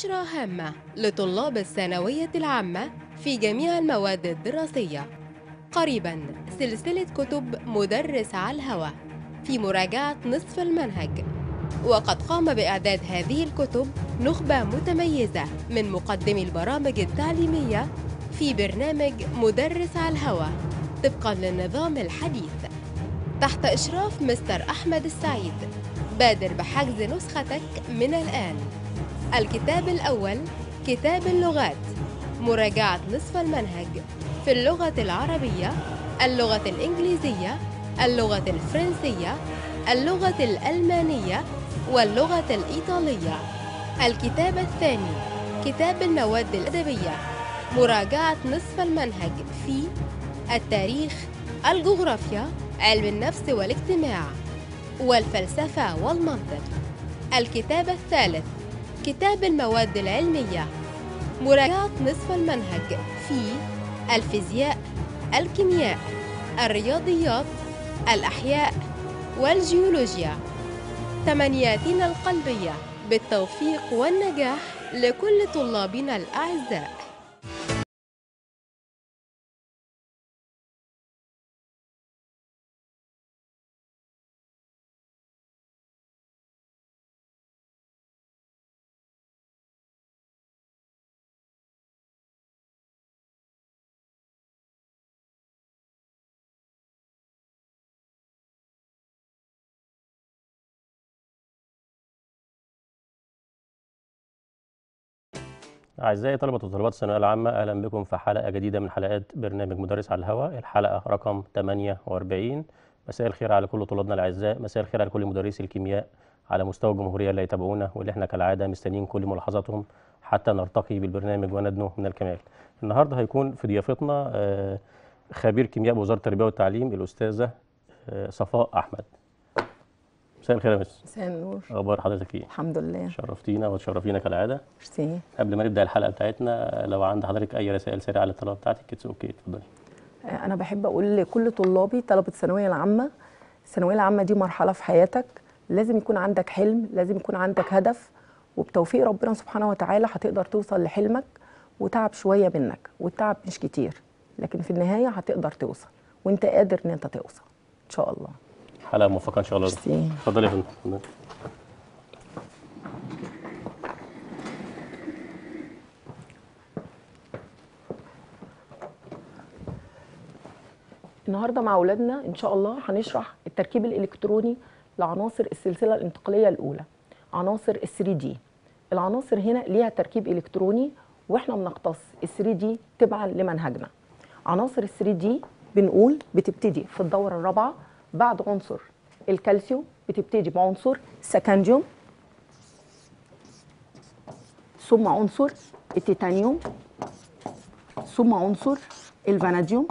بشرى هامة لطلاب الثانوية العامة في جميع المواد الدراسية قريبا سلسلة كتب مدرس على الهوى في مراجعة نصف المنهج وقد قام بإعداد هذه الكتب نخبة متميزة من مقدمي البرامج التعليمية في برنامج مدرس على الهوى طبقا للنظام الحديث تحت إشراف مستر أحمد السعيد بادر بحجز نسختك من الآن الكتاب الأول كتاب اللغات مراجعة نصف المنهج في اللغة العربية اللغة الإنجليزية اللغة الفرنسية اللغة الألمانية واللغة الإيطالية الكتاب الثاني كتاب المواد الأدبية مراجعة نصف المنهج في التاريخ الجغرافيا علم النفس والاجتماع والفلسفة والمنطق الكتاب الثالث كتاب المواد العلمية مراجعة نصف المنهج في الفيزياء الكيمياء الرياضيات الأحياء والجيولوجيا تمنياتنا القلبية بالتوفيق والنجاح لكل طلابنا الأعزاء أعزائي طلبة وطالبات الثانوية العامة أهلا بكم في حلقة جديدة من حلقات برنامج مدرس على الهواء الحلقة رقم 48 مساء الخير على كل طلابنا الأعزاء مساء الخير على كل مدرسي الكيمياء على مستوى الجمهورية اللي يتابعونا واللي احنا كالعادة مستنيين كل ملاحظاتهم حتى نرتقي بالبرنامج وندنو من الكمال النهاردة هيكون في ضيافتنا آه، خبير كيمياء بوزارة التربية والتعليم الأستاذة آه، صفاء أحمد مساء الخير يا مس مساء النور أخبار حضرتك إيه؟ الحمد لله شرفتينا وتشرفينا كالعادة ميرسي قبل ما نبدا الحلقه بتاعتنا لو عند حضرتك اي رسائل سريعه على الطلبه بتاعتك اتس اوكي اتفضلي آه، انا بحب اقول لكل طلابي طلبه الثانويه العامه الثانويه العامه دي مرحله في حياتك لازم يكون عندك حلم لازم يكون عندك هدف وبتوفيق ربنا سبحانه وتعالى هتقدر توصل لحلمك وتعب شويه منك والتعب مش كتير لكن في النهايه هتقدر توصل وانت قادر ان انت توصل ان شاء الله حلقه موفقه ان شاء الله ميرسي. اتفضلي يا فندم اتفضلي. النهارده مع اولادنا ان شاء الله هنشرح التركيب الالكتروني لعناصر السلسله الانتقاليه الاولى عناصر ال 3 دي العناصر هنا ليها تركيب الكتروني واحنا بنختص ال 3 دي تبعا لمنهجنا عناصر ال 3 دي بنقول بتبتدي في الدوره الرابعه بعد عنصر الكالسيوم بتبتدي بعنصر سكنديوم ثم عنصر التيتانيوم ثم عنصر الفاناديوم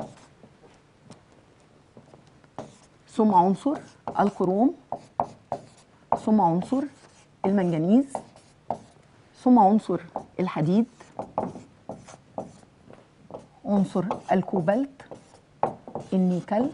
ثم عنصر الكروم ثم عنصر المنجنيز ثم عنصر الحديد عنصر الكوبالت النيكل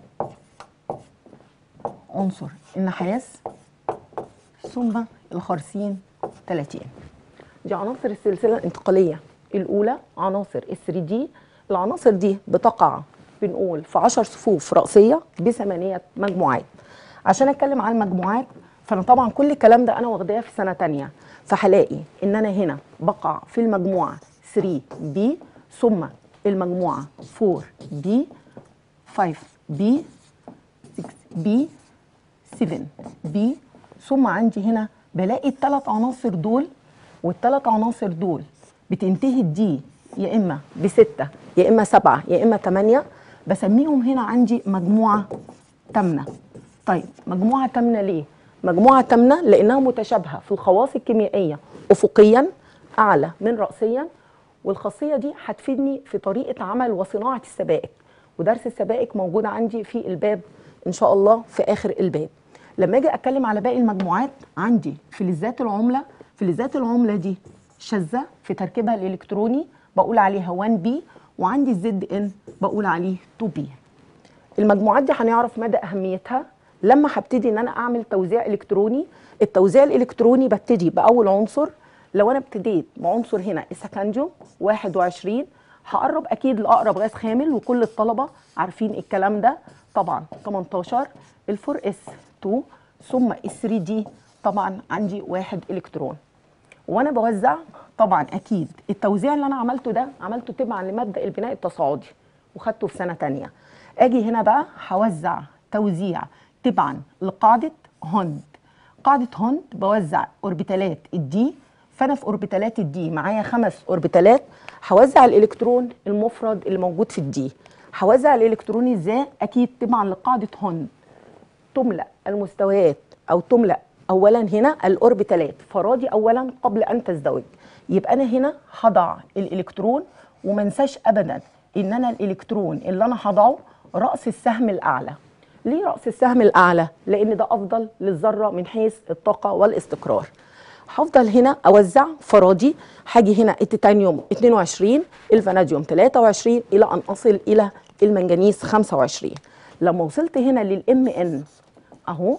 عنصر النحاس ثم الخرسين 30 دي عناصر السلسله الانتقاليه الاولى عناصر ال 3 دي العناصر دي بتقع بنقول في 10 صفوف رأسيه بثمانيه مجموعات عشان اتكلم عن المجموعات فانا طبعا كل الكلام ده انا واخداه في سنه تانية فهلاقي ان انا هنا بقع في المجموعه 3 بي ثم المجموعه 4 بي 5 بي 6 بي 7 بي ثم عندي هنا بلاقي الثلاث عناصر دول والثلاث عناصر دول بتنتهي الدي يا اما بستة يا اما سبعة يا اما ثمانية بسميهم هنا عندي مجموعة تامنة طيب مجموعة تامنة ليه؟ مجموعة تامنة لأنها متشابهة في الخواص الكيميائية أفقيا أعلى من رأسيا والخاصية دي هتفيدني في طريقة عمل وصناعة السبائك ودرس السبائك موجود عندي في الباب إن شاء الله في آخر الباب لما أجي أتكلم على باقي المجموعات عندي فلزات العملة فلزات العملة دي شاذة في تركيبها الإلكتروني بقول عليها 1 بي وعندي الزد ان بقول عليه 2 بي المجموعات دي هنعرف مدى اهميتها لما هبتدي ان انا اعمل توزيع الكتروني التوزيع الالكتروني ببتدي باول عنصر لو انا ابتديت بعنصر هنا السكنديوم 21 هقرب اكيد لاقرب غاز خامل وكل الطلبه عارفين الكلام ده طبعا 18 الفور اس 2 ثم ال 3 دي طبعا عندي واحد الكترون وانا بوزع طبعا اكيد التوزيع اللي انا عملته ده عملته تبعا لمبدا البناء التصاعدي وخدته في سنه تانية اجي هنا بقى هوزع توزيع تبعا لقاعده هوند قاعده هوند بوزع اوربيتالات الدي فانا في اوربيتالات الدي معايا خمس اوربيتالات هوزع الالكترون المفرد اللي موجود في الدي هوزع الالكترون ازاي اكيد تبعا لقاعده هوند تملا المستويات او تملا اولا هنا الاوربيتالات فرادي اولا قبل ان تزدوج يبقى انا هنا هضع الالكترون وما انساش ابدا ان انا الالكترون اللي انا هضعه راس السهم الاعلى ليه راس السهم الاعلى لان ده افضل للذره من حيث الطاقه والاستقرار هفضل هنا اوزع فرادي هاجي هنا التيتانيوم 22 الفاناديوم 23 الى ان اصل الى المنجنيز 25 لما وصلت هنا للام ان اهو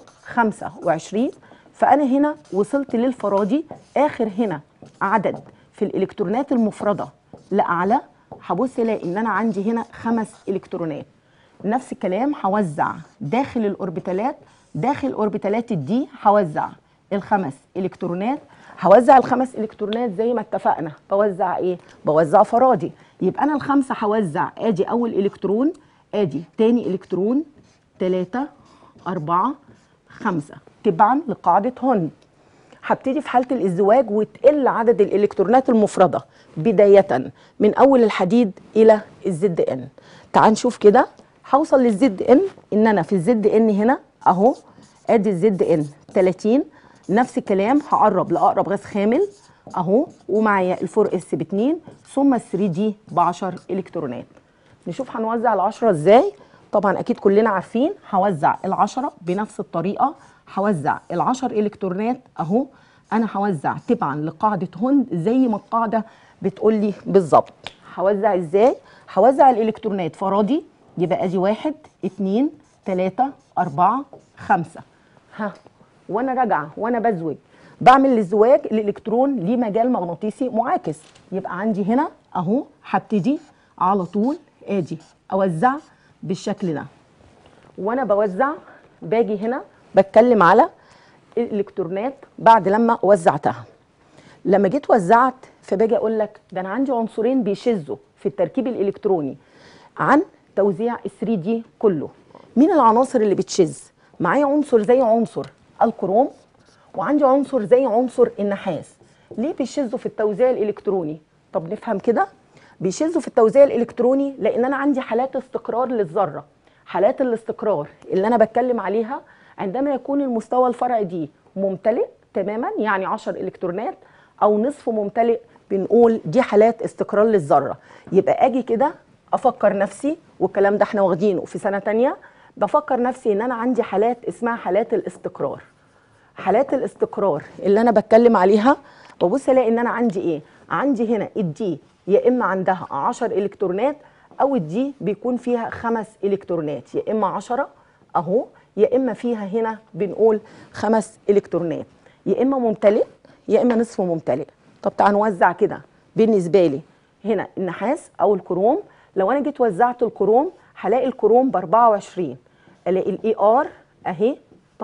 25 فانا هنا وصلت للفرادي اخر هنا عدد في الالكترونات المفرده لاعلى هبص الاقي ان انا عندي هنا خمس الكترونات نفس الكلام هوزع داخل الاوربيتالات داخل اوربيتالات الدي هوزع الخمس الكترونات هوزع الخمس الكترونات زي ما اتفقنا بوزع ايه بوزع فرادي يبقى انا الخمسه هوزع ادي اول الكترون ادي تاني الكترون تلاتة أربعة خمسة تبعا لقاعدة هوند هبتدي في حالة الازدواج وتقل عدد الإلكترونات المفردة بداية من أول الحديد إلى الزد إن تعال نشوف كده هوصل للزد إن إن أنا في الزد إن هنا أهو أدي الزد إن 30 نفس الكلام هقرب لأقرب غاز خامل أهو ومعايا الفور اس باتنين ثم ال 3 دي ب 10 إلكترونات نشوف هنوزع العشرة ازاي طبعا اكيد كلنا عارفين هوزع العشرة بنفس الطريقة هوزع العشر الكترونات اهو انا هوزع تبعا لقاعدة هوند زي ما القاعدة بتقول لي بالظبط هوزع ازاي هوزع الالكترونات فرادي يبقى ادي واحد اتنين تلاتة اربعة خمسة ها وانا راجعة وانا بزوج بعمل الزواج الالكترون ليه مجال مغناطيسي معاكس يبقى عندي هنا اهو هبتدي على طول ادي اوزع بالشكل ده وانا بوزع باجي هنا بتكلم على الالكترونات بعد لما وزعتها لما جيت وزعت فباجي اقول لك ده انا عندي عنصرين بيشذوا في التركيب الالكتروني عن توزيع ال 3 دي كله مين العناصر اللي بتشذ معايا عنصر زي عنصر الكروم وعندي عنصر زي عنصر النحاس ليه بيشذوا في التوزيع الالكتروني طب نفهم كده بيشذوا في التوزيع الالكتروني لان انا عندي حالات استقرار للذره حالات الاستقرار اللي انا بتكلم عليها عندما يكون المستوى الفرعي دي ممتلئ تماما يعني 10 الكترونات او نصف ممتلئ بنقول دي حالات استقرار للذره يبقى اجي كده افكر نفسي والكلام ده احنا واخدينه في سنه تانية بفكر نفسي ان انا عندي حالات اسمها حالات الاستقرار حالات الاستقرار اللي انا بتكلم عليها ببص الاقي ان انا عندي ايه عندي هنا الدي يا اما عندها 10 الكترونات او الدي بيكون فيها خمس الكترونات يا اما 10 اهو يا اما فيها هنا بنقول خمس الكترونات يا اما ممتلئ يا اما نصف ممتلئ طب تعال نوزع كده بالنسبه لي هنا النحاس او الكروم لو انا جيت وزعت الكروم هلاقي الكروم ب 24 الاقي الاي ار اهي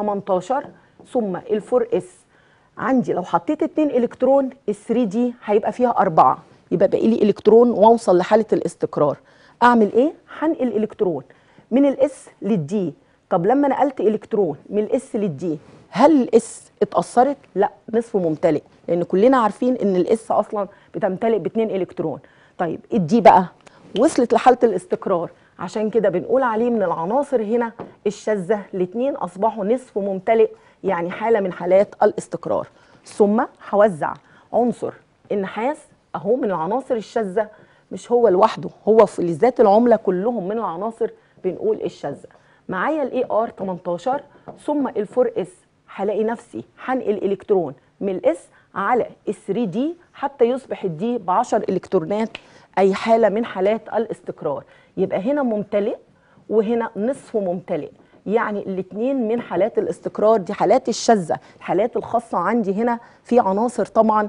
18 ثم الفور اس عندي لو حطيت اتنين الكترون ال 3 دي هيبقى فيها أربعة يبقى باقي لي الكترون واوصل لحاله الاستقرار اعمل ايه هنقل الكترون من الاس للدي طب لما نقلت الكترون من الاس للدي هل الاس اتاثرت لا نصف ممتلئ لان كلنا عارفين ان الاس اصلا بتمتلئ باتنين الكترون طيب الدي بقى وصلت لحاله الاستقرار عشان كده بنقول عليه من العناصر هنا الشاذه الاثنين اصبحوا نصف ممتلئ يعني حاله من حالات الاستقرار ثم هوزع عنصر النحاس اهو من العناصر الشاذه مش هو لوحده هو في ذات العمله كلهم من العناصر بنقول الشاذه معايا الاي ار 18 ثم الفور اس هلاقي نفسي هنقل الكترون من الاس على ال 3 دي حتى يصبح الدي ب 10 الكترونات اي حاله من حالات الاستقرار يبقى هنا ممتلئ وهنا نصف ممتلئ يعني الاثنين من حالات الاستقرار دي حالات الشاذه الحالات الخاصه عندي هنا في عناصر طبعا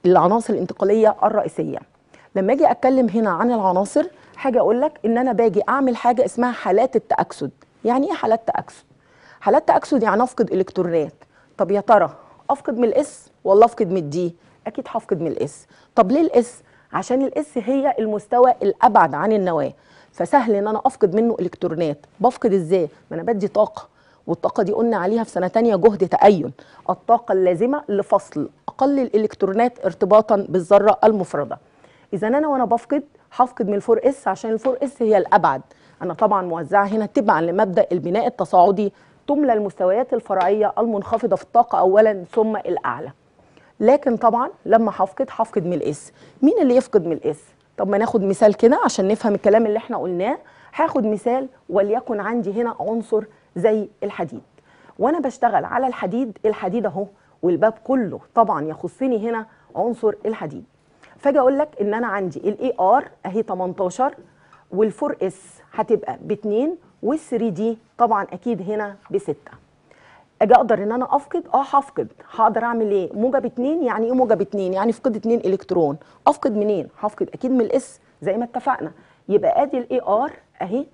العناصر الانتقاليه الرئيسيه لما اجي اتكلم هنا عن العناصر حاجه اقول لك ان انا باجي اعمل حاجه اسمها حالات التاكسد يعني ايه حالات تاكسد حالات تاكسد يعني افقد الكترونات طب يا ترى افقد من الاس ولا افقد من الدي اكيد هفقد من الاس طب ليه الاس عشان الاس هي المستوى الابعد عن النواه فسهل ان انا افقد منه الكترونات بفقد ازاي ما انا بدي طاقه والطاقه دي قلنا عليها في سنه تانية جهد تأين الطاقه اللازمه لفصل اقل الالكترونات ارتباطا بالذره المفرده اذا انا وانا بفقد هفقد من الفور اس عشان الفور اس هي الابعد انا طبعا موزعه هنا تبعا لمبدا البناء التصاعدي تملى المستويات الفرعيه المنخفضه في الطاقه اولا ثم الاعلى لكن طبعا لما هفقد هفقد من الاس مين اللي يفقد من الاس طب ما ناخد مثال كده عشان نفهم الكلام اللي احنا قلناه هاخد مثال وليكن عندي هنا عنصر زي الحديد وانا بشتغل على الحديد الحديد اهو والباب كله طبعا يخصني هنا عنصر الحديد فاجي اقول لك ان انا عندي الاي ار اهي 18 والفور اس هتبقى ب 2 وال3 دي طبعا اكيد هنا ب 6 اجي اقدر ان انا افقد اه هفقد هقدر اعمل ايه موجب 2 يعني ايه موجب 2 يعني فقد 2 الكترون افقد منين هفقد اكيد من الاس زي ما اتفقنا يبقى ادي الاي ار اهي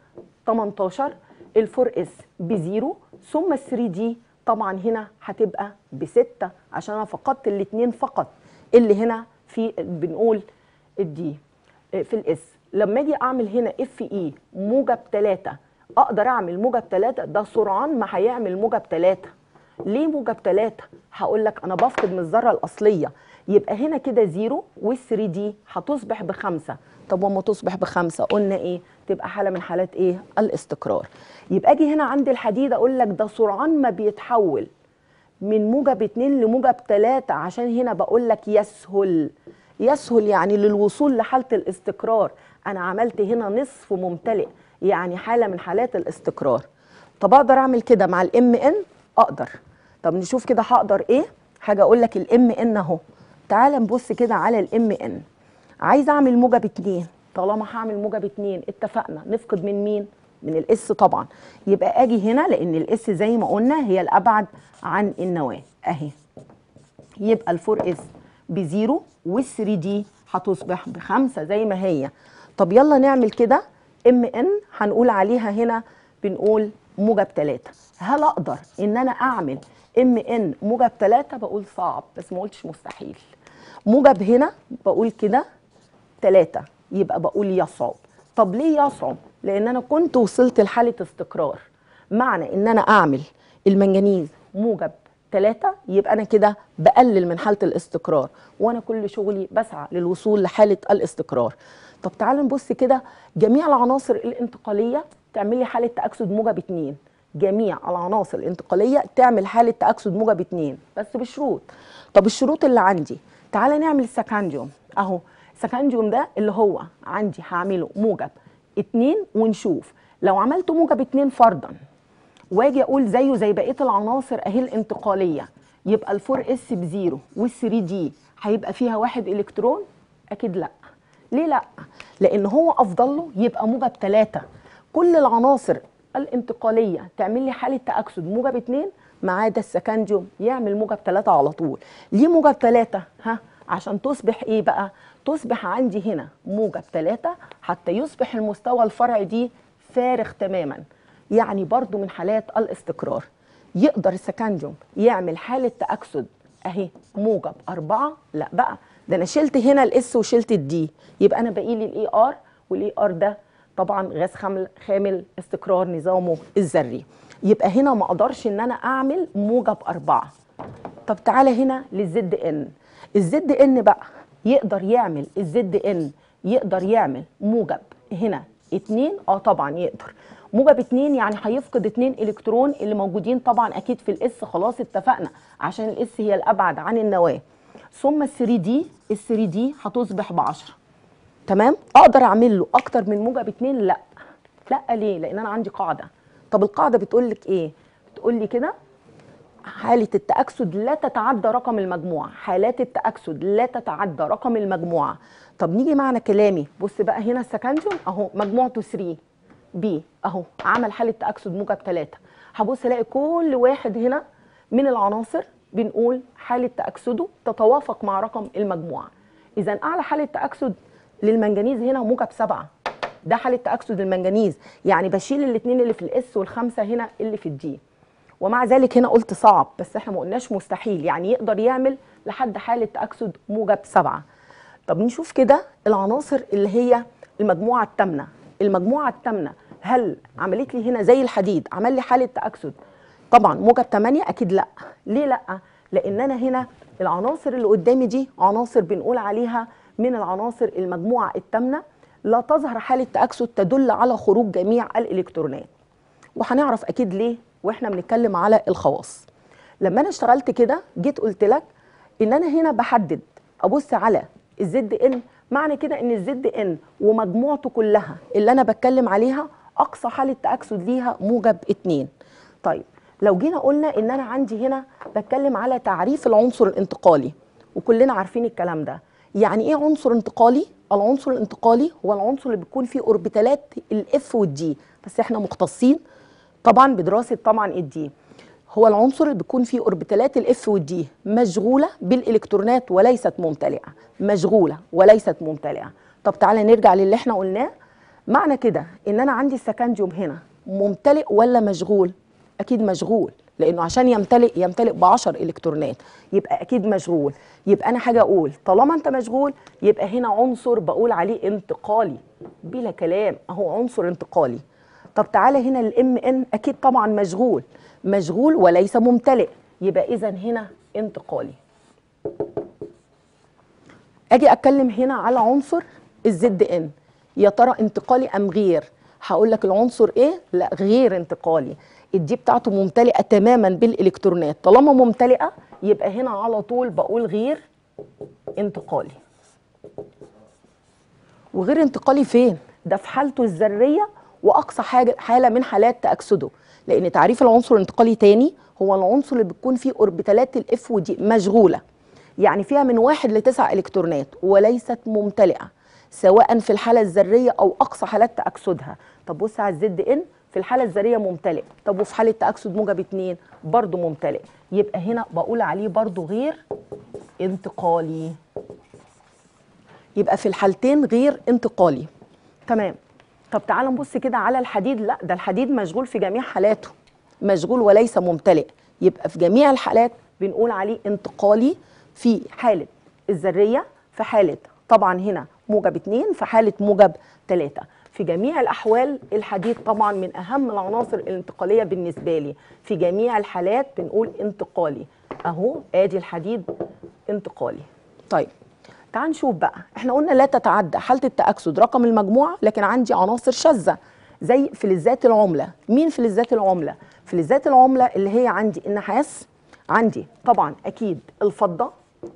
18 الفور اس بزيرو ثم ال3 دي طبعا هنا هتبقى بستة عشان انا فقدت الاثنين فقط اللي هنا في بنقول الدي في الاس لما اجي اعمل هنا اف اي موجب 3 اقدر اعمل موجب 3 ده سرعان ما هيعمل موجب 3 ليه موجب 3 هقول لك انا بفقد من الذره الاصليه يبقى هنا كده زيرو وال3 دي هتصبح بخمسة طب وما تصبح بخمسة قلنا ايه تبقى حاله من حالات ايه الاستقرار يبقى اجي هنا عند الحديد اقول لك ده سرعان ما بيتحول من موجب 2 لموجب 3 عشان هنا بقول لك يسهل يسهل يعني للوصول لحاله الاستقرار انا عملت هنا نصف ممتلئ يعني حاله من حالات الاستقرار طب اقدر اعمل كده مع الام ان اقدر طب نشوف كده هقدر ايه حاجه اقول لك الام ان اهو تعال نبص كده على الام ان عايز اعمل موجب 2 طالما هعمل موجب 2 اتفقنا نفقد من مين من الاس طبعا يبقى اجي هنا لان الاس زي ما قلنا هي الابعد عن النواه اهي يبقى الفور اس بزيرو وال3 دي هتصبح بخمسه زي ما هي طب يلا نعمل كده ام ان هنقول عليها هنا بنقول موجب 3 هل اقدر ان انا اعمل ام ان موجب 3 بقول صعب بس ما قلتش مستحيل موجب هنا بقول كده 3 يبقى بقول يصعب طب ليه يصعب لان انا كنت وصلت لحاله استقرار معنى ان انا اعمل المنجنيز موجب 3 يبقى انا كده بقلل من حاله الاستقرار وانا كل شغلي بسعى للوصول لحاله الاستقرار طب تعالوا نبص كده جميع العناصر الانتقاليه تعمل لي حاله تاكسد موجب 2 جميع العناصر الانتقاليه تعمل حاله تاكسد موجب 2 بس بشروط طب الشروط اللي عندي تعالى نعمل السكانديوم اهو السكانديوم ده اللي هو عندي هعمله موجب 2 ونشوف لو عملته موجب 2 فرضا واجي اقول زيه زي بقيه العناصر اهي الانتقاليه يبقى الفور اس بزيرو وال3 دي هيبقى فيها واحد الكترون اكيد لا ليه لا لان هو افضل له يبقى موجب 3 كل العناصر الانتقاليه تعمل لي حاله تاكسد موجب 2 ما عدا السكنديوم يعمل موجب 3 على طول ليه موجب 3 ها عشان تصبح ايه بقى تصبح عندي هنا موجب 3 حتى يصبح المستوى الفرعي دي فارغ تماما يعني برضو من حالات الاستقرار يقدر السكنديوم يعمل حالة تأكسد اهي موجب أربعة لا بقى ده أنا شلت هنا الإس وشلت الدي يبقى أنا باقي لي الإي آر والإي آر ده طبعا غاز خامل, خامل استقرار نظامه الذري يبقى هنا ما أقدرش إن أنا أعمل موجب أربعة طب تعالى هنا للزد إن الزد إن بقى يقدر يعمل الزد إن يقدر يعمل موجب هنا اتنين اه طبعا يقدر موجب اتنين يعني هيفقد اتنين الكترون اللي موجودين طبعا اكيد في الاس خلاص اتفقنا عشان الاس هي الابعد عن النواه ثم ال 3 دي ال 3 دي هتصبح ب 10 تمام اقدر اعمل له اكتر من موجب اتنين لا لا ليه لان انا عندي قاعده طب القاعده بتقول لك ايه بتقول لي كده حالة التأكسد لا تتعدى رقم المجموعة حالات التأكسد لا تتعدى رقم المجموعة طب نيجي معنى كلامي بص بقى هنا السكنديوم اهو مجموعته 3 بي اهو عمل حالة تأكسد موجب 3 هبص الاقي كل واحد هنا من العناصر بنقول حاله تاكسده تتوافق مع رقم المجموعه اذا اعلى حاله تاكسد للمنجنيز هنا موجب سبعة ده حاله تاكسد المنجنيز يعني بشيل الاثنين اللي في الاس والخمسه هنا اللي في الدي ومع ذلك هنا قلت صعب بس احنا ما قلناش مستحيل يعني يقدر يعمل لحد حاله تاكسد موجب سبعة طب نشوف كده العناصر اللي هي المجموعه الثامنه المجموعه الثامنه هل عملت لي هنا زي الحديد عمل لي حاله تاكسد طبعا موجب 8 اكيد لا ليه لا لان انا هنا العناصر اللي قدامي دي عناصر بنقول عليها من العناصر المجموعه الثامنه لا تظهر حاله تاكسد تدل على خروج جميع الالكترونات وهنعرف اكيد ليه واحنا بنتكلم على الخواص لما انا اشتغلت كده جيت قلت لك ان انا هنا بحدد ابص على الزد ان معنى كده ان الزد ان ومجموعته كلها اللي انا بتكلم عليها اقصى حاله تاكسد ليها موجب 2 طيب لو جينا قلنا ان انا عندي هنا بتكلم على تعريف العنصر الانتقالي وكلنا عارفين الكلام ده يعني ايه عنصر انتقالي العنصر الانتقالي هو العنصر اللي بيكون فيه اوربيتالات الاف والدي بس احنا مختصين طبعا بدراسه طبعا الدي هو العنصر اللي بيكون فيه اوربيتالات الاف والدي مشغوله بالالكترونات وليست ممتلئه مشغوله وليست ممتلئه طب تعالى نرجع للي احنا قلناه معنى كده ان انا عندي السكنديوم هنا ممتلئ ولا مشغول اكيد مشغول لانه عشان يمتلئ يمتلئ ب 10 الكترونات يبقى اكيد مشغول يبقى انا حاجه اقول طالما انت مشغول يبقى هنا عنصر بقول عليه انتقالي بلا كلام اهو عنصر انتقالي طب تعالى هنا الام ان اكيد طبعا مشغول مشغول وليس ممتلئ يبقى اذا هنا انتقالي اجي اتكلم هنا على عنصر الزد ان يا ترى انتقالي ام غير هقول لك العنصر ايه لا غير انتقالي الدي بتاعته ممتلئه تماما بالالكترونات طالما ممتلئه يبقى هنا على طول بقول غير انتقالي وغير انتقالي فين ده في حالته الذريه واقصى حاجه حاله من حالات تاكسده لان تعريف العنصر الانتقالي تاني هو العنصر اللي بتكون فيه اوربيتالات الاف ودي مشغوله يعني فيها من واحد لتسع الكترونات وليست ممتلئه سواء في الحاله الذريه او اقصى حالات تاكسدها طب بص على الزد ان في الحاله الذريه ممتلئ طب وفي حاله تاكسد موجب 2 برضه ممتلئ يبقى هنا بقول عليه برضه غير انتقالي يبقى في الحالتين غير انتقالي تمام طب تعال نبص كده على الحديد لا ده الحديد مشغول في جميع حالاته مشغول وليس ممتلئ يبقى في جميع الحالات بنقول عليه انتقالي في حالة الذرية في حالة طبعا هنا موجب 2 في حالة موجب 3 في جميع الأحوال الحديد طبعا من أهم العناصر الانتقالية بالنسبة لي في جميع الحالات بنقول انتقالي أهو آدي الحديد انتقالي طيب تعال نشوف بقى احنا قلنا لا تتعدى حالة التأكسد رقم المجموعة لكن عندي عناصر شاذة زي فلزات العملة مين فلزات العملة فلزات العملة اللي هي عندي النحاس عندي طبعا أكيد الفضة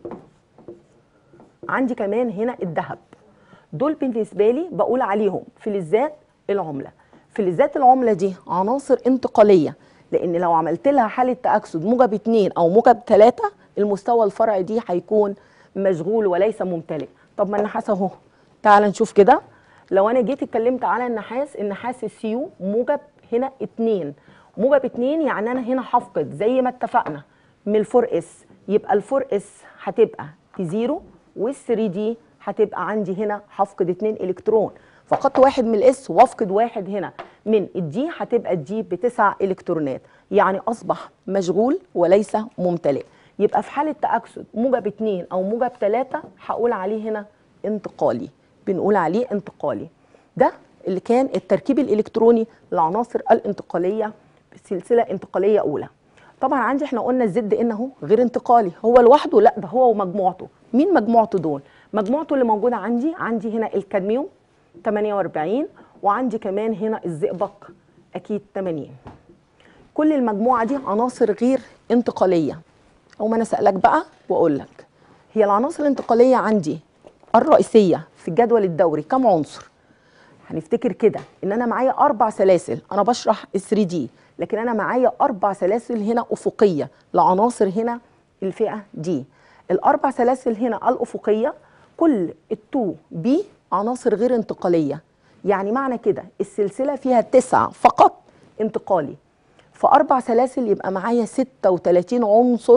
عندي كمان هنا الذهب دول بالنسبة لي بقول عليهم فلزات العملة فلزات العملة دي عناصر انتقالية لأن لو عملت لها حالة تأكسد موجب 2 أو موجب 3 المستوى الفرعي دي هيكون مشغول وليس ممتلئ طب ما النحاس اهو تعال نشوف كده لو انا جيت اتكلمت على النحاس النحاس السيو موجب هنا 2 موجب 2 يعني انا هنا هفقد زي ما اتفقنا من الفور اس يبقى الفور اس هتبقى بزيرو وال3 دي هتبقى عندي هنا هفقد 2 الكترون فقدت واحد من الاس وافقد واحد هنا من الدي هتبقى الدي بتسع الكترونات يعني اصبح مشغول وليس ممتلئ يبقى في حاله تاكسد موجب 2 او موجب 3 هقول عليه هنا انتقالي بنقول عليه انتقالي ده اللي كان التركيب الالكتروني للعناصر الانتقاليه سلسله انتقاليه اولى طبعا عندي احنا قلنا الزد ان اهو غير انتقالي هو لوحده لا ده هو ومجموعته مين مجموعته دول مجموعته اللي موجوده عندي عندي هنا الكادميوم 48 وعندي كمان هنا الزئبق اكيد 80 كل المجموعه دي عناصر غير انتقاليه او ما انا اسالك بقى واقول لك هي العناصر الانتقاليه عندي الرئيسيه في الجدول الدوري كم عنصر هنفتكر كده ان انا معايا اربع سلاسل انا بشرح 3 دي لكن انا معايا اربع سلاسل هنا افقيه لعناصر هنا الفئه دي الاربع سلاسل هنا الافقيه كل التو بي عناصر غير انتقاليه يعني معنى كده السلسله فيها تسعة فقط انتقالي فاربع سلاسل يبقى معايا 36 عنصر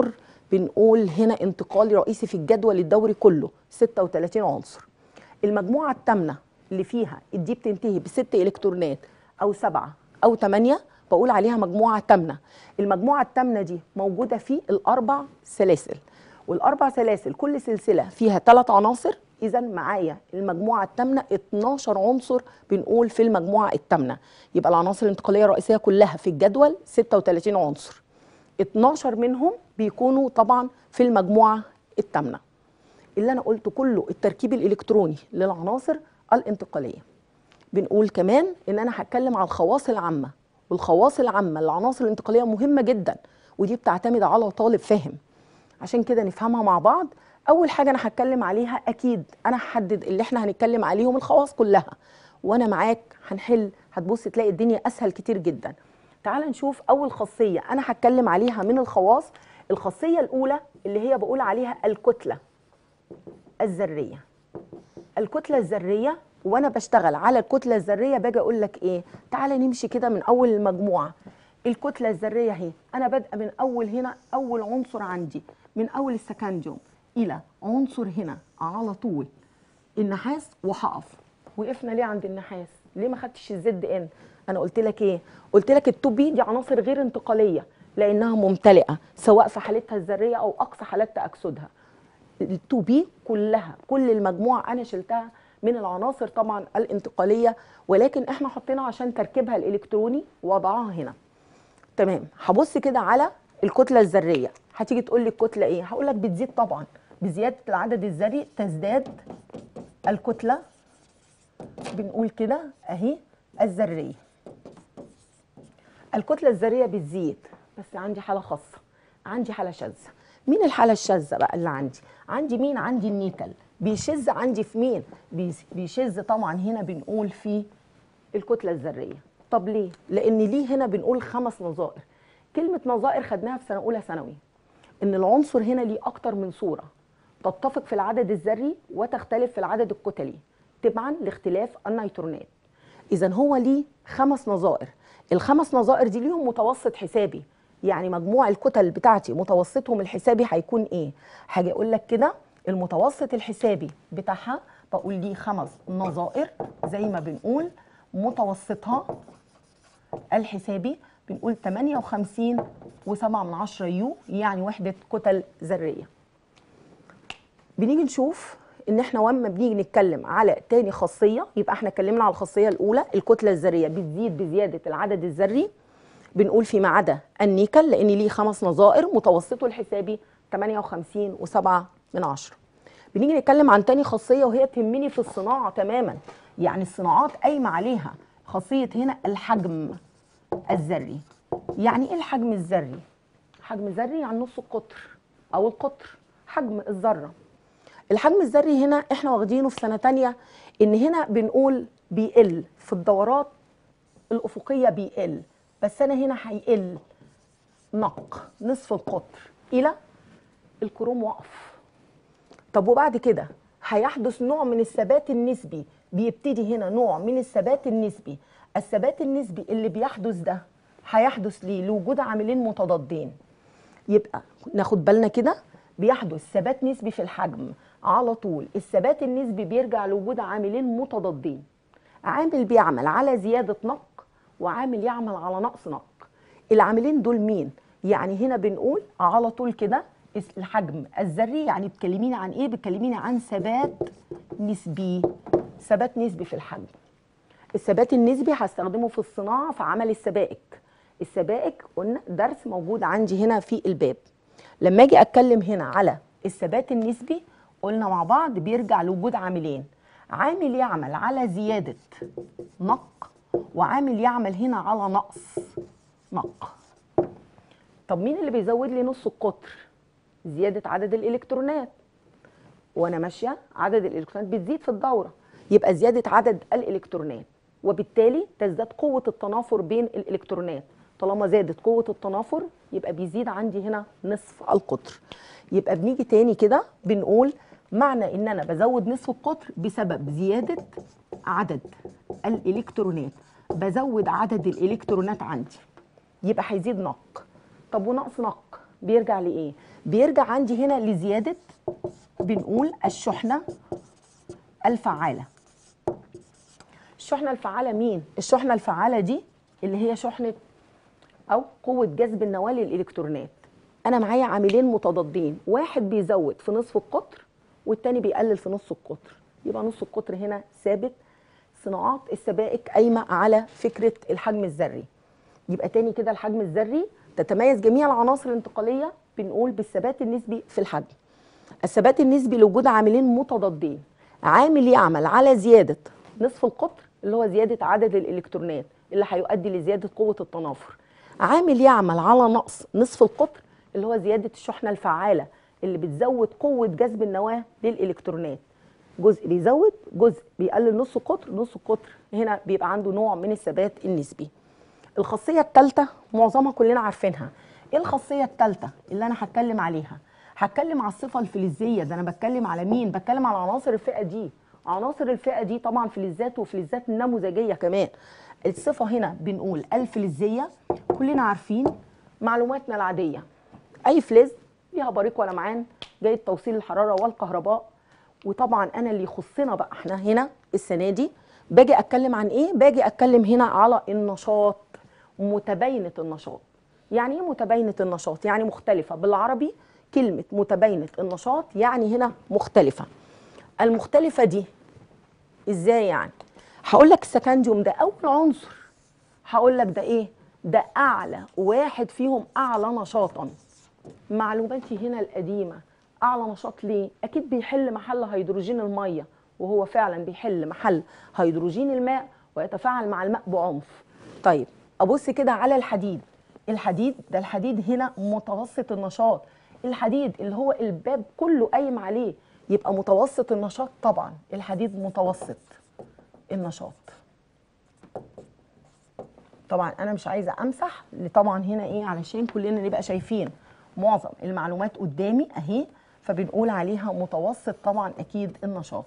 بنقول هنا انتقالي رئيسي في الجدول الدوري كله 36 عنصر المجموعه الثامنه اللي فيها دي بتنتهي بست الكترونات او سبعه او ثمانيه بقول عليها مجموعه ثامنه المجموعه الثامنه دي موجوده في الاربع سلاسل والاربع سلاسل كل سلسله فيها ثلاث عناصر اذا معايا المجموعه الثامنه 12 عنصر بنقول في المجموعه الثامنه يبقى العناصر الانتقاليه الرئيسيه كلها في الجدول 36 عنصر 12 منهم بيكونوا طبعا في المجموعه الثامنه اللي انا قلته كله التركيب الالكتروني للعناصر الانتقاليه بنقول كمان ان انا هتكلم على الخواص العامه والخواص العامه للعناصر الانتقاليه مهمه جدا ودي بتعتمد على طالب فاهم عشان كده نفهمها مع بعض اول حاجه انا هتكلم عليها اكيد انا هحدد اللي احنا هنتكلم عليهم الخواص كلها وانا معاك هنحل هتبص تلاقي الدنيا اسهل كتير جدا تعال نشوف اول خاصيه انا هتكلم عليها من الخواص الخاصيه الاولى اللي هي بقول عليها الكتله الذريه الكتله الذريه وانا بشتغل على الكتله الذريه باجي اقول لك ايه تعالى نمشي كده من اول المجموعه الكتله الذريه اهي انا بادئه من اول هنا اول عنصر عندي من اول السكنديوم الى عنصر هنا على طول النحاس وهقف وقفنا ليه عند النحاس ليه ما خدتش الزد ان انا قلت لك ايه قلت لك التو بي دي عناصر غير انتقاليه لانها ممتلئه سواء في حالتها الذريه او اقصى حالات تاكسدها التو بي كلها كل المجموعه انا شلتها من العناصر طبعا الانتقاليه ولكن احنا حطينا عشان تركيبها الالكتروني وضعها هنا تمام هبص كده على الكتله الذريه هتيجي تقول لي الكتله ايه هقول لك بتزيد طبعا بزياده العدد الذري تزداد الكتله بنقول كده اهي الذريه الكتله الذريه بتزيد بس عندي حاله خاصه عندي حاله شاذه مين الحاله الشاذه بقى اللي عندي عندي مين عندي النيكل بيشذ عندي في مين بيس- بيشذ طبعا هنا بنقول في الكتله الذريه طب ليه لان ليه هنا بنقول خمس نظائر كلمه نظائر خدناها في سنه اولى ثانوي ان العنصر هنا ليه اكتر من صوره تتفق في العدد الذري وتختلف في العدد الكتلي تبعا لاختلاف النيترونات اذا هو ليه خمس نظائر الخمس نظائر دي ليهم متوسط حسابي يعني مجموع الكتل بتاعتي متوسطهم الحسابي هيكون ايه هاجي اقول لك كده المتوسط الحسابي بتاعها بقول ليه خمس نظائر زي ما بنقول متوسطها الحسابي بنقول 58 و7 من عشرة يو يعني وحدة كتل ذرية بنيجي نشوف ان احنا لما بنيجي نتكلم على تاني خاصيه يبقى احنا اتكلمنا على الخاصيه الاولى الكتله الذريه بتزيد بزياده العدد الذري بنقول فيما عدا النيكل لان ليه خمس نظائر متوسطه الحسابي 58 و7 من عشرة بنيجي نتكلم عن تاني خاصيه وهي تهمني في الصناعه تماما يعني الصناعات قايمه عليها خاصيه هنا الحجم الذري يعني ايه الحجم الذري حجم الذري يعني نص القطر او القطر حجم الذره الحجم الذري هنا احنا واخدينه في سنه تانية ان هنا بنقول بيقل في الدورات الافقيه بيقل بس انا هنا هيقل نق نصف القطر الى الكروم وقف طب وبعد كده هيحدث نوع من الثبات النسبي بيبتدي هنا نوع من الثبات النسبي الثبات النسبي اللي بيحدث ده هيحدث ليه لوجود عاملين متضادين يبقى ناخد بالنا كده بيحدث ثبات نسبي في الحجم على طول الثبات النسبي بيرجع لوجود عاملين متضادين عامل بيعمل على زيادة نق وعامل يعمل على نقص نق العاملين دول مين يعني هنا بنقول على طول كده اس- الحجم الذري يعني بتكلميني عن ايه بتكلميني عن ثبات نسبي ثبات نسبي في الحجم الثبات النسبي هستخدمه في الصناعه في عمل السبائك السبائك قلنا درس موجود عندي هنا في الباب لما اجي اتكلم هنا على الثبات النسبي قلنا مع بعض بيرجع لوجود عاملين عامل يعمل على زياده نق وعامل يعمل هنا على نقص نق طب مين اللي بيزود لي نص القطر زياده عدد الالكترونات وانا ماشيه عدد الالكترونات بتزيد في الدوره يبقى زياده عدد الالكترونات وبالتالي تزداد قوه التنافر بين الالكترونات طالما زادت قوه التنافر يبقى بيزيد عندي هنا نصف القطر يبقى بنيجي تاني كده بنقول معنى ان انا بزود نصف القطر بسبب زياده عدد الالكترونات بزود عدد الالكترونات عندي يبقى هيزيد نق طب ونقص نق بيرجع لايه بيرجع عندي هنا لزياده بنقول الشحنه الفعاله الشحنه الفعاله مين الشحنه الفعاله دي اللي هي شحنه او قوه جذب النواه للالكترونات انا معايا عاملين متضادين واحد بيزود في نصف القطر والتاني بيقلل في نص القطر يبقى نص القطر هنا ثابت صناعات السبائك قايمه على فكره الحجم الذري يبقى تاني كده الحجم الذري تتميز جميع العناصر الانتقاليه بنقول بالثبات النسبي في الحجم الثبات النسبي لوجود عاملين متضادين عامل يعمل على زياده نصف القطر اللي هو زياده عدد الالكترونات اللي هيؤدي لزياده قوه التنافر عامل يعمل على نقص نصف القطر اللي هو زياده الشحنه الفعاله اللي بتزود قوه جذب النواه للالكترونات جزء بيزود جزء بيقلل نص قطر نص قطر هنا بيبقى عنده نوع من الثبات النسبي الخاصيه الثالثه معظمها كلنا عارفينها ايه الخاصيه الثالثه اللي انا هتكلم عليها هتكلم على الصفه الفلزيه ده انا بتكلم على مين بتكلم على عناصر الفئه دي عناصر الفئه دي طبعا فلزات وفلزات نموذجيه كمان الصفه هنا بنقول الفلزيه كلنا عارفين معلوماتنا العاديه اي فلز ليها بريق ولمعان جاي توصيل الحراره والكهرباء وطبعا انا اللي يخصنا بقى احنا هنا السنه دي باجي اتكلم عن ايه باجي اتكلم هنا على النشاط متباينه النشاط يعني ايه متباينه النشاط يعني مختلفه بالعربي كلمه متباينه النشاط يعني هنا مختلفه المختلفه دي ازاي يعني هقول لك السكنديوم ده اول عنصر هقول لك ده ايه ده اعلى واحد فيهم اعلى نشاطا معلوماتي هنا القديمه اعلى نشاط ليه اكيد بيحل محل هيدروجين الميه وهو فعلا بيحل محل هيدروجين الماء ويتفاعل مع الماء بعنف طيب ابص كده على الحديد الحديد ده الحديد هنا متوسط النشاط الحديد اللي هو الباب كله قايم عليه يبقى متوسط النشاط طبعا الحديد متوسط النشاط طبعا انا مش عايزه امسح طبعا هنا ايه علشان كلنا نبقى شايفين معظم المعلومات قدامي اهي فبنقول عليها متوسط طبعا اكيد النشاط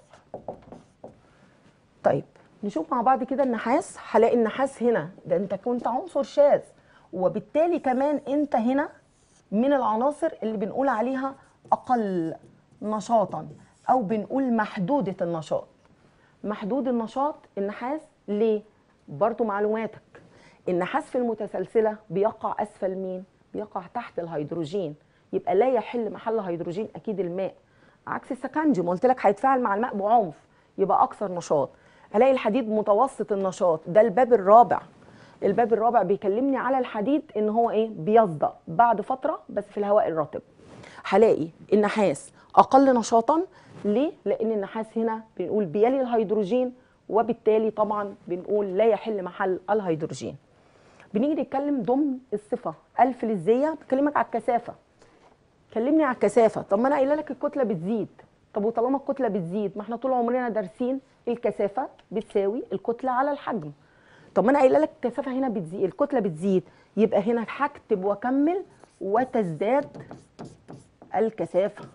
طيب نشوف مع بعض كده النحاس هلاقي النحاس هنا ده انت كنت عنصر شاذ وبالتالي كمان انت هنا من العناصر اللي بنقول عليها اقل نشاطا او بنقول محدوده النشاط محدود النشاط النحاس ليه برضو معلوماتك النحاس في المتسلسله بيقع اسفل مين بيقع تحت الهيدروجين يبقى لا يحل محل هيدروجين اكيد الماء عكس السكنديوم قلت لك هيتفاعل مع الماء بعنف يبقى اكثر نشاط الاقي الحديد متوسط النشاط ده الباب الرابع الباب الرابع بيكلمني على الحديد ان هو ايه بيصدأ بعد فتره بس في الهواء الرطب هلاقي النحاس اقل نشاطا ليه لان النحاس هنا بنقول بيلي الهيدروجين وبالتالي طبعا بنقول لا يحل محل الهيدروجين بنيجي نتكلم ضمن الصفه الفلزيه بكلمك على الكثافه كلمني على الكثافه طب ما انا قايله لك الكتله بتزيد طب وطالما الكتله بتزيد ما احنا طول عمرنا دارسين الكثافه بتساوي الكتله على الحجم طب ما انا قايله لك الكثافه هنا بتزيد الكتله بتزيد يبقى هنا هكتب واكمل وتزداد الكثافه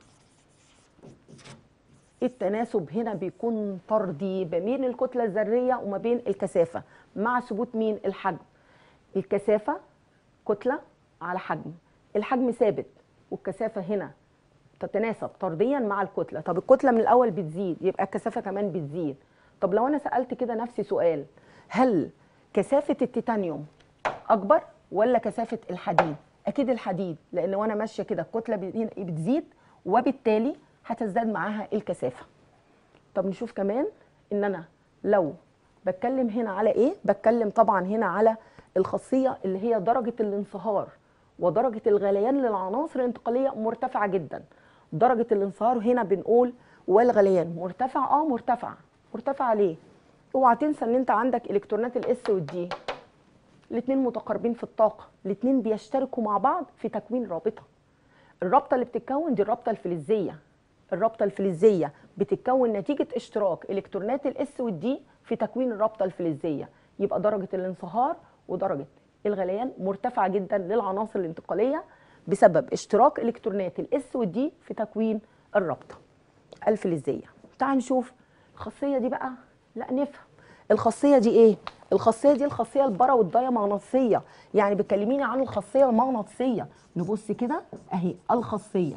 التناسب هنا بيكون طردي ما بين الكتله الذريه وما بين الكثافه مع ثبوت مين الحجم الكثافه كتله على حجم الحجم ثابت والكثافه هنا تتناسب طرديا مع الكتله طب الكتله من الاول بتزيد يبقى الكثافه كمان بتزيد طب لو انا سالت كده نفسي سؤال هل كثافه التيتانيوم اكبر ولا كثافه الحديد اكيد الحديد لان وانا ماشيه كده الكتله بتزيد وبالتالي هتزداد معاها الكثافه طب نشوف كمان ان انا لو بتكلم هنا على ايه بتكلم طبعا هنا على الخاصيه اللي هي درجه الانصهار ودرجه الغليان للعناصر الانتقاليه مرتفعه جدا درجه الانصهار هنا بنقول والغليان مرتفع اه مرتفع مرتفع ليه اوعى تنسى ان انت عندك الكترونات الاس والدي الاثنين متقاربين في الطاقه الاثنين بيشتركوا مع بعض في تكوين رابطه الرابطه اللي بتتكون دي الرابطه الفلزيه الرابطه الفلزيه بتتكون نتيجه اشتراك الكترونات الاس والدي في تكوين الرابطه الفلزيه يبقى درجه الانصهار ودرجه الغليان مرتفعه جدا للعناصر الانتقاليه بسبب اشتراك الكترونات الاس والدي في تكوين الرابطه الفلزيه تعال نشوف الخاصيه دي بقى لا نفهم الخاصيه دي ايه الخاصيه دي الخاصيه البارا والدايمغناطيسيه يعني بتكلميني عن الخاصيه المغناطيسيه نبص كده اهي الخاصيه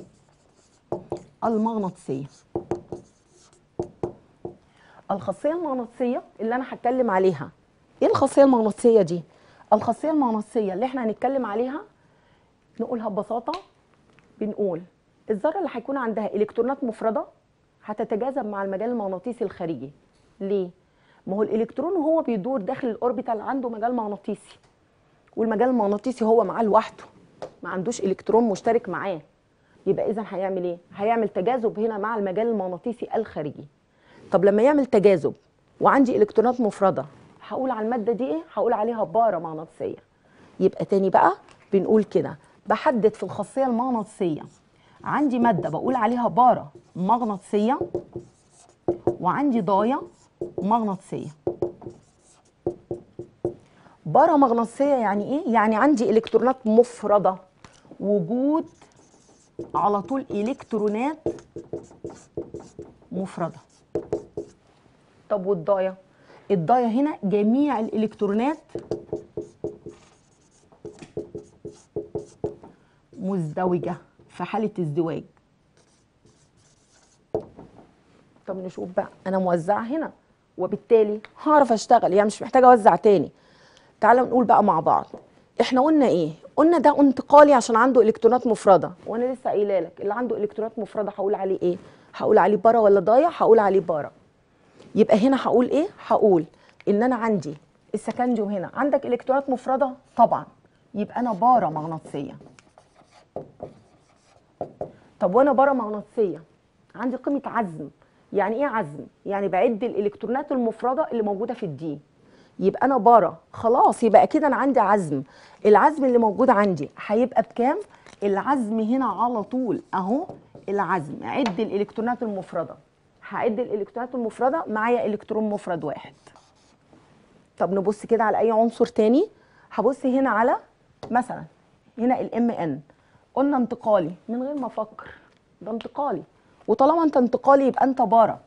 المغناطيسيه الخاصيه المغناطيسيه اللي انا هتكلم عليها ايه الخاصيه المغناطيسيه دي الخاصيه المغناطيسيه اللي احنا هنتكلم عليها نقولها ببساطه بنقول الذره اللي هيكون عندها الكترونات مفرده هتتجاذب مع المجال المغناطيسي الخارجي ليه ما هو الالكترون وهو بيدور داخل الاوربيتال عنده مجال مغناطيسي والمجال المغناطيسي هو معاه لوحده ما عندوش الكترون مشترك معاه يبقى اذا هيعمل ايه هيعمل تجاذب هنا مع المجال المغناطيسي الخارجي طب لما يعمل تجاذب وعندي الكترونات مفرده هقول على الماده دي ايه هقول عليها بارا مغناطيسيه يبقى تاني بقى بنقول كده بحدد في الخاصيه المغناطيسيه عندي ماده بقول عليها بارا مغناطيسيه وعندي ضايا مغناطيسيه بارا مغناطيسيه يعني ايه يعني عندي الكترونات مفرده وجود على طول الكترونات مفرده طب والضايا الضايا هنا جميع الالكترونات مزدوجه في حاله ازدواج طب نشوف بقى انا موزعه هنا وبالتالي هعرف اشتغل يعني مش محتاجه اوزع تاني تعالوا نقول بقى مع بعض احنا قلنا ايه قلنا ده انتقالي عشان عنده الكترونات مفرده وانا لسه قايله لك اللي عنده الكترونات مفرده هقول عليه ايه هقول عليه بارا ولا ضايع هقول عليه بارا يبقى هنا هقول ايه هقول ان انا عندي السكنديوم هنا عندك الكترونات مفرده طبعا يبقى انا بارا مغناطيسيه طب وانا بارا مغناطيسيه عندي قيمه عزم يعني ايه عزم يعني بعد الالكترونات المفرده اللي موجوده في الدي يبقى انا بارا خلاص يبقى اكيد انا عندي عزم العزم اللي موجود عندي هيبقى بكام العزم هنا على طول اهو العزم عد الالكترونات المفرده هعد الالكترونات المفرده معايا الكترون مفرد واحد طب نبص كده على اي عنصر تاني هبص هنا على مثلا هنا الام ان قلنا انتقالي من غير ما افكر ده انتقالي وطالما انت انتقالي يبقى انت بارا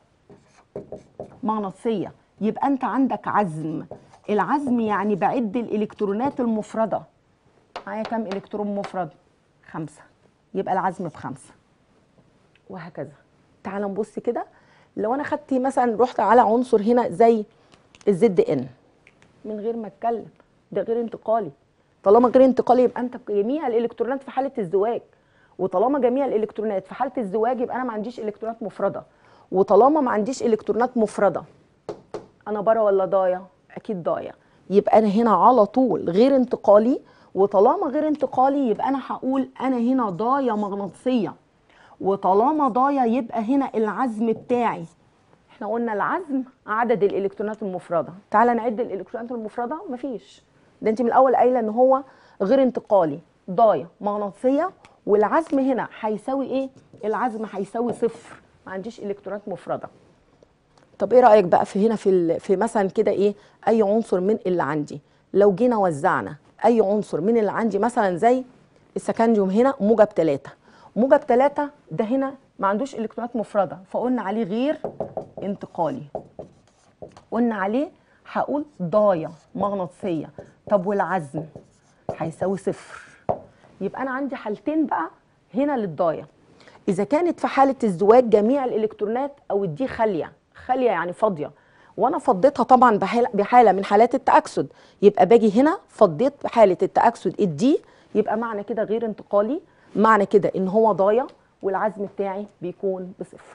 مغناطيسيه يبقى انت عندك عزم العزم يعني بعد الالكترونات المفرده معايا كام الكترون مفرد خمسة يبقى العزم بخمسة وهكذا تعال نبص كده لو انا خدت مثلا رحت على عنصر هنا زي الزد ان من غير ما اتكلم ده غير انتقالي طالما غير انتقالي يبقى انت جميع الالكترونات في حاله الزواج وطالما جميع الالكترونات في حاله الزواج يبقى انا ما عنديش الكترونات مفرده وطالما ما عنديش الكترونات مفرده انا بره ولا ضايع اكيد ضايع يبقى انا هنا على طول غير انتقالي وطالما غير انتقالي يبقى انا هقول انا هنا ضايع مغناطيسيه وطالما ضايع يبقى هنا العزم بتاعي احنا قلنا العزم عدد الالكترونات المفرده تعالى نعد الالكترونات المفرده مفيش ده انت من الاول قايله ان هو غير انتقالي ضايع مغناطيسيه والعزم هنا هيساوي ايه العزم هيساوي صفر ما عنديش الكترونات مفرده طب ايه رايك بقى في هنا في ال- في مثلا كده ايه اي عنصر من اللي عندي لو جينا وزعنا اي عنصر من اللي عندي مثلا زي السكنديوم هنا موجب 3 موجب 3 ده هنا ما عندوش الكترونات مفرده فقلنا عليه غير انتقالي قلنا عليه هقول ضايع مغناطيسيه طب والعزم هيساوي صفر يبقى انا عندي حالتين بقى هنا للضايع اذا كانت في حاله الزواج جميع الالكترونات او الدي خاليه خاليه يعني فاضيه وانا فضيتها طبعا بحاله بحاله من حالات التاكسد يبقى باجي هنا فضيت بحاله التاكسد الدي يبقى معنى كده غير انتقالي معنى كده ان هو ضايع والعزم بتاعي بيكون بصفر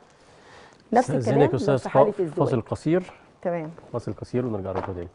نفس الكلام استاذنك لو استاذ في حاله فا- الزواج فاصل قصير تمام فاصل قصير ونرجع لكم تاني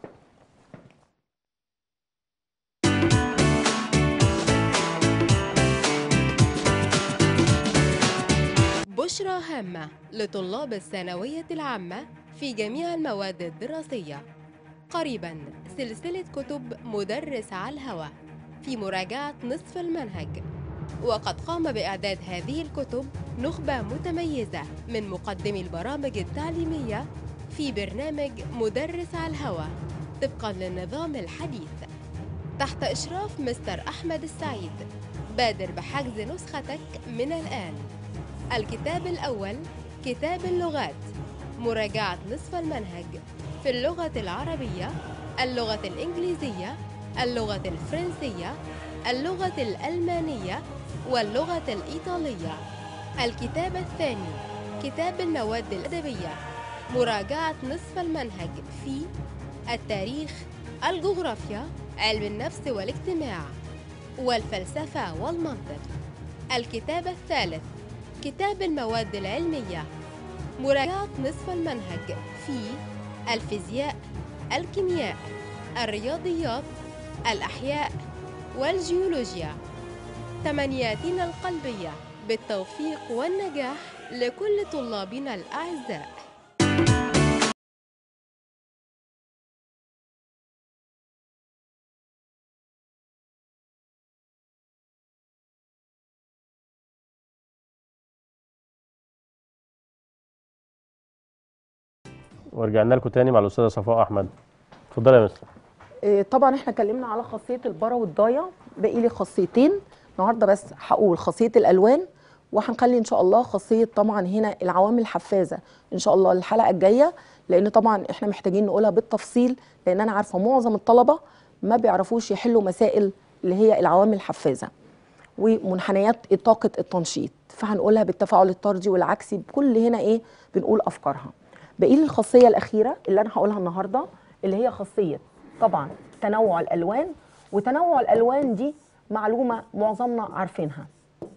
بشرى هامة لطلاب الثانوية العامة في جميع المواد الدراسية قريبا سلسلة كتب مدرس على الهوى في مراجعة نصف المنهج وقد قام بإعداد هذه الكتب نخبة متميزة من مقدمي البرامج التعليمية في برنامج مدرس على الهوى طبقا للنظام الحديث تحت إشراف مستر أحمد السعيد بادر بحجز نسختك من الآن الكتاب الأول كتاب اللغات مراجعة نصف المنهج في اللغة العربية اللغة الإنجليزية اللغة الفرنسية اللغة الألمانية واللغة الإيطالية الكتاب الثاني كتاب المواد الأدبية مراجعة نصف المنهج في التاريخ الجغرافيا علم النفس والاجتماع والفلسفة والمنطق الكتاب الثالث كتاب المواد العلمية مراجعة نصف المنهج في الفيزياء الكيمياء الرياضيات الأحياء والجيولوجيا تمنياتنا القلبية بالتوفيق والنجاح لكل طلابنا الأعزاء ورجعنا لكم تاني مع الاستاذه صفاء احمد اتفضلي يا مستر إيه، طبعا احنا اتكلمنا على خاصيه البرا والضايع باقي لي خاصيتين النهارده بس هقول خاصيه الالوان وهنخلي ان شاء الله خاصيه طبعا هنا العوامل الحفازه ان شاء الله الحلقه الجايه لان طبعا احنا محتاجين نقولها بالتفصيل لان انا عارفه معظم الطلبه ما بيعرفوش يحلوا مسائل اللي هي العوامل الحفازه ومنحنيات طاقه التنشيط فهنقولها بالتفاعل الطردي والعكسي بكل هنا ايه بنقول افكارها باقي لي الخاصيه الاخيره اللي انا هقولها النهارده اللي هي خاصيه طبعا تنوع الالوان وتنوع الالوان دي معلومه معظمنا عارفينها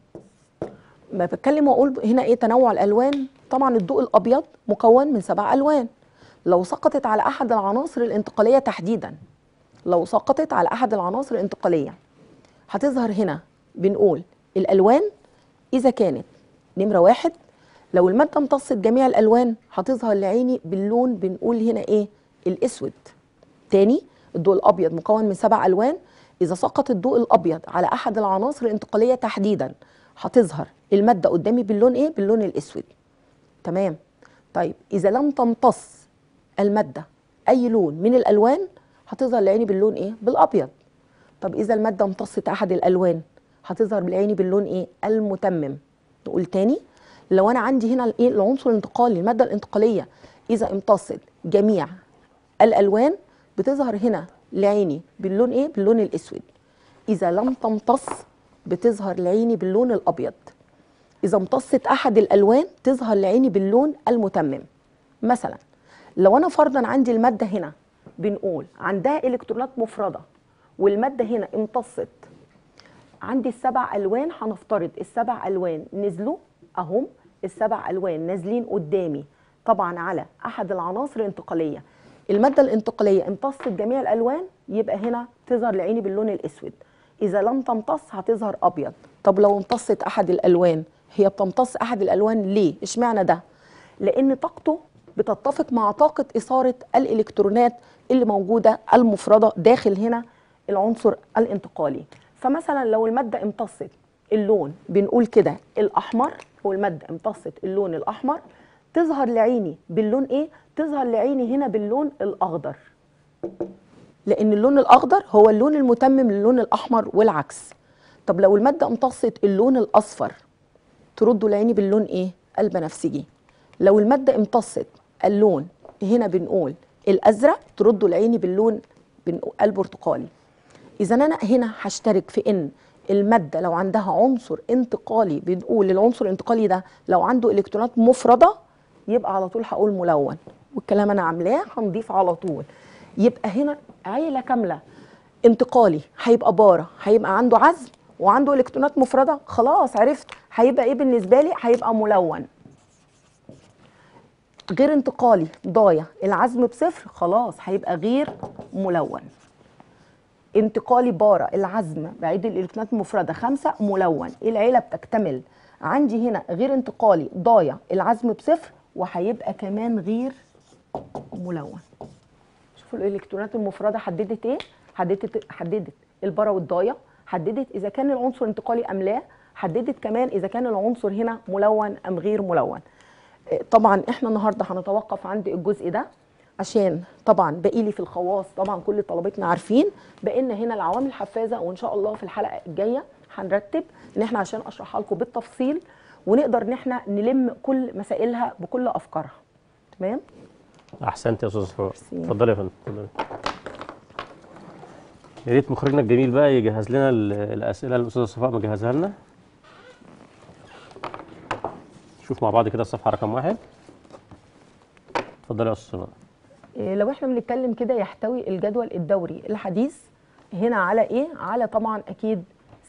ما بتكلم واقول هنا ايه تنوع الالوان طبعا الضوء الابيض مكون من سبع الوان لو سقطت على احد العناصر الانتقاليه تحديدا لو سقطت على احد العناصر الانتقاليه هتظهر هنا بنقول الالوان اذا كانت نمره واحد لو الماده امتصت جميع الالوان هتظهر لعيني باللون بنقول هنا ايه الاسود تاني الضوء الابيض مكون من سبع الوان اذا سقط الضوء الابيض على احد العناصر الانتقاليه تحديدا هتظهر الماده قدامي باللون ايه باللون الاسود تمام طيب اذا لم تمتص الماده اي لون من الالوان هتظهر لعيني باللون ايه بالابيض طب اذا الماده امتصت احد الالوان هتظهر لعيني باللون ايه المتمم نقول تاني لو انا عندي هنا الايه العنصر الانتقالي الماده الانتقاليه اذا امتصت جميع الالوان بتظهر هنا لعيني باللون ايه باللون الاسود اذا لم تمتص بتظهر لعيني باللون الابيض اذا امتصت احد الالوان تظهر لعيني باللون المتمم مثلا لو انا فرضا عندي الماده هنا بنقول عندها الكترونات مفرده والماده هنا امتصت عندي السبع الوان هنفترض السبع الوان نزلوا اهم السبع الوان نازلين قدامي طبعا على احد العناصر الانتقاليه الماده الانتقاليه امتصت جميع الالوان يبقى هنا تظهر لعيني باللون الاسود اذا لم تمتص هتظهر ابيض طب لو امتصت احد الالوان هي بتمتص احد الالوان ليه اشمعنى ده لان طاقته بتتفق مع طاقه اثاره الالكترونات اللي موجوده المفرده داخل هنا العنصر الانتقالي فمثلا لو الماده امتصت اللون بنقول كده الاحمر هو الماده امتصت اللون الاحمر تظهر لعيني باللون ايه تظهر لعيني هنا باللون الاخضر لان اللون الاخضر هو اللون المتمم للون الاحمر والعكس طب لو الماده امتصت اللون الاصفر تردوا لعيني باللون ايه البنفسجي لو الماده امتصت اللون هنا بنقول الازرق تردوا لعيني باللون بنقول البرتقالي اذا انا هنا هشترك في ان الماده لو عندها عنصر انتقالي بنقول العنصر الانتقالي ده لو عنده الكترونات مفرده يبقى على طول هقول ملون والكلام انا عاملاه هنضيف على طول يبقى هنا عيله كامله انتقالي هيبقى باره هيبقى عنده عزم وعنده الكترونات مفرده خلاص عرفت هيبقى ايه بالنسبه لي هيبقى ملون غير انتقالي ضايع العزم بصفر خلاص هيبقى غير ملون انتقالي بارة العزم بعيد الالكترونات المفرده خمسة ملون العيله بتكتمل عندي هنا غير انتقالي ضايع العزم بصفر وهيبقى كمان غير ملون شوفوا الالكترونات المفرده حددت ايه حددت حددت البارة والضايع حددت اذا كان العنصر انتقالي ام لا حددت كمان اذا كان العنصر هنا ملون ام غير ملون إيه، طبعا احنا النهارده هنتوقف عند الجزء ده عشان طبعا باقي لي في الخواص طبعا كل طلبتنا عارفين بقينا هنا العوامل الحفازه وان شاء الله في الحلقه الجايه هنرتب ان احنا عشان اشرحها لكم بالتفصيل ونقدر ان احنا نلم كل مسائلها بكل افكارها تمام احسنت يا استاذ صفاء ميرسي. اتفضلي يا فندم اتفضلي يا ريت مخرجنا الجميل بقى يجهز لنا ال- الاسئله اللي الاستاذه صفاء مجهزها لنا نشوف مع بعض كده الصفحه رقم واحد اتفضلي يا استاذ صفاء إيه، لو احنا بنتكلم كده يحتوي الجدول الدوري الحديث هنا على ايه؟ على طبعا اكيد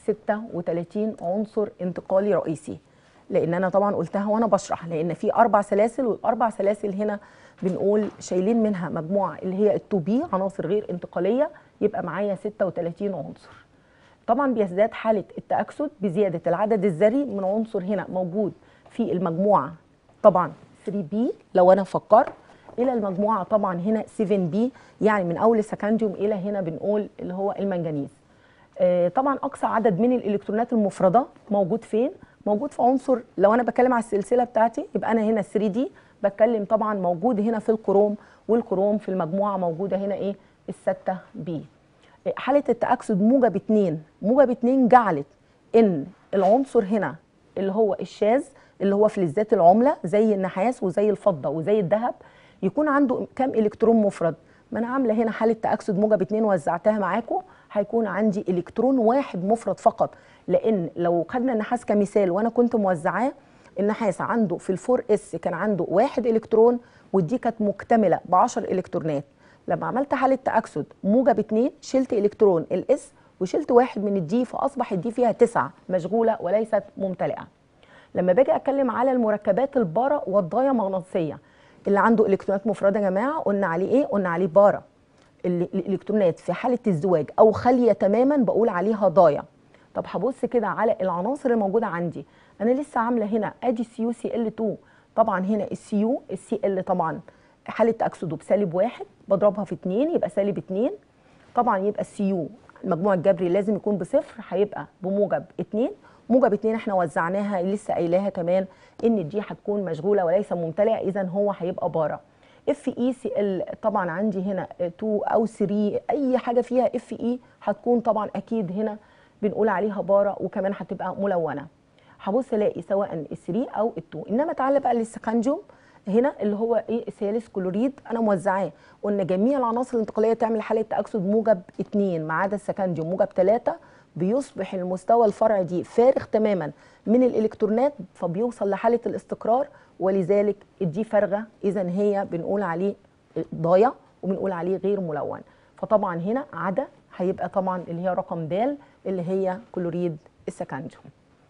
36 عنصر انتقالي رئيسي لان انا طبعا قلتها وانا بشرح لان في اربع سلاسل والاربع سلاسل هنا بنقول شايلين منها مجموعه اللي هي التو بي عناصر غير انتقاليه يبقى معايا 36 عنصر طبعا بيزداد حاله التاكسد بزياده العدد الذري من عنصر هنا موجود في المجموعه طبعا 3 بي لو انا فكرت الى المجموعه طبعا هنا 7 بي يعني من اول السكنديوم الى هنا بنقول اللي هو المنجنيز آه، طبعا اقصى عدد من الالكترونات المفرده موجود فين موجود في عنصر لو انا بتكلم على السلسله بتاعتي يبقى انا هنا 3 دي بتكلم طبعا موجود هنا في الكروم والكروم في المجموعه موجوده هنا ايه الستة بي حاله التاكسد موجب 2 موجب 2 جعلت ان العنصر هنا اللي هو الشاذ اللي هو فلزات العمله زي النحاس وزي الفضه وزي الذهب يكون عنده كام الكترون مفرد ما انا عامله هنا حاله تاكسد موجب 2 وزعتها معاكم هيكون عندي الكترون واحد مفرد فقط لان لو خدنا النحاس كمثال وانا كنت موزعاه النحاس عنده في الفور اس كان عنده واحد الكترون ودي كانت مكتمله ب 10 الكترونات لما عملت حاله تاكسد موجب 2 شلت الكترون الاس وشلت واحد من الدي فاصبح الدي فيها تسعه مشغوله وليست ممتلئه لما باجي اتكلم على المركبات البارا والضايا مغناطيسيه اللي عنده الكترونات مفرده يا جماعه قلنا عليه ايه قلنا عليه بارا ال- الالكترونات في حاله الزواج او خاليه تماما بقول عليها ضايع طب هبص كده على العناصر الموجوده عندي انا لسه عامله هنا ادي سي يو سي ال 2 طبعا هنا السي يو السي ال طبعا حاله تاكسده بسالب واحد بضربها في اتنين يبقى سالب اتنين طبعا يبقى السي يو المجموع الجبري لازم يكون بصفر هيبقى بموجب اتنين موجب اتنين احنا وزعناها لسه قايلاها كمان ان دي هتكون مشغوله وليس ممتلئه اذا هو هيبقى بارا اف اي سي ال طبعا عندي هنا 2 او 3 اي حاجه فيها اف اي هتكون طبعا اكيد هنا بنقول عليها بارا وكمان هتبقى ملونه هبص الاقي سواء ال 3 او ال 2 انما تعالى بقى للسكانجوم هنا اللي هو ايه ثالث كلوريد انا موزعاه قلنا جميع العناصر الانتقاليه تعمل حاله تاكسد موجب 2 ما عدا السكانجوم موجب 3 بيصبح المستوى الفرعي دي فارغ تماما من الالكترونات فبيوصل لحاله الاستقرار ولذلك الدي فارغه اذا هي بنقول عليه ضايع وبنقول عليه غير ملون فطبعا هنا عدا هيبقى طبعا اللي هي رقم د اللي هي كلوريد السكانجوم